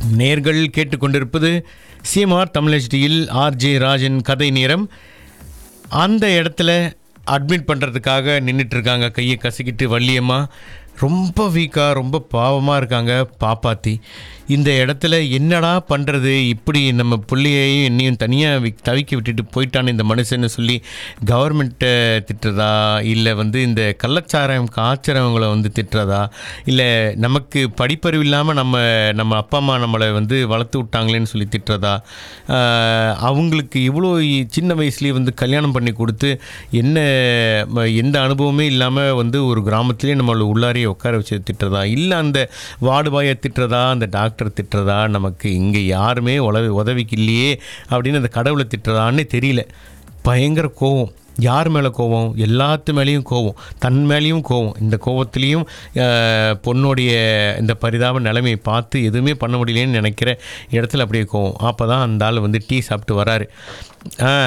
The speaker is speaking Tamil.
நேர்கள் கேட்டுக்கொண்டிருப்பது சிஎம்ஆர் தமிழ் HDயில் ஆர்ஜே ராஜன் கதை நேரம் அந்த இடத்துல அட்மிட் பண்ணுறதுக்காக நின்றுட்டு இருக்காங்க கையை கசக்கிட்டு வள்ளியம்மா ரொம்ப வீக்காக ரொம்ப பாவமாக இருக்காங்க பாப்பாத்தி இந்த இடத்துல என்னடா பண்ணுறது இப்படி நம்ம பிள்ளையையும் என்னையும் தனியாக தவிக்க விட்டுட்டு போயிட்டான்னு இந்த மனுஷன்னு சொல்லி கவர்மெண்ட்டை திட்டுறதா இல்லை வந்து இந்த கள்ளச்சாராயம் காய்ச்சறவங்கள வந்து திட்டுறதா இல்லை நமக்கு படிப்பறிவு இல்லாமல் நம்ம நம்ம அப்பா அம்மா நம்மளை வந்து வளர்த்து விட்டாங்களேன்னு சொல்லி திட்டுறதா ஆஹ் அவங்களுக்கு இவ்வளோ சின்ன வயசுலேயே வந்து கல்யாணம் பண்ணி கொடுத்து என்ன ம- எந்த அனுபவமே இல்லாமல் வந்து ஒரு கிராமத்திலே நம்மளை உள்ளாரையே உட்கார வச்சு திட்டுறதா இல்லை அந்த வார்டுபாயை திட்டுறதா அந்த டாக்டர் திட்டுறதா நமக்கு இங்கே யாருமே உதவி உதவிக்கு இல்லையே அப்படின்னு அந்த கடவுளை திட்டுறதான்னு தெரியல பயங்கர கோவம் யார் மேலே கோவம் எல்லாத்து மேலேயும் கோவம் தன் மேலேயும் கோவம் இந்த கோவத்துலேயும் ஆஹ், பொண்ணுடைய இந்த பரிதாப நிலைமையை பார்த்து எதுவுமே பண்ண முடியலன்னு நினைக்கிற இடத்துல அப்படியே கோவம் அப்போ தான் அந்த ஆள் வந்து டீ சாப்பிட்டு வராரு ஆ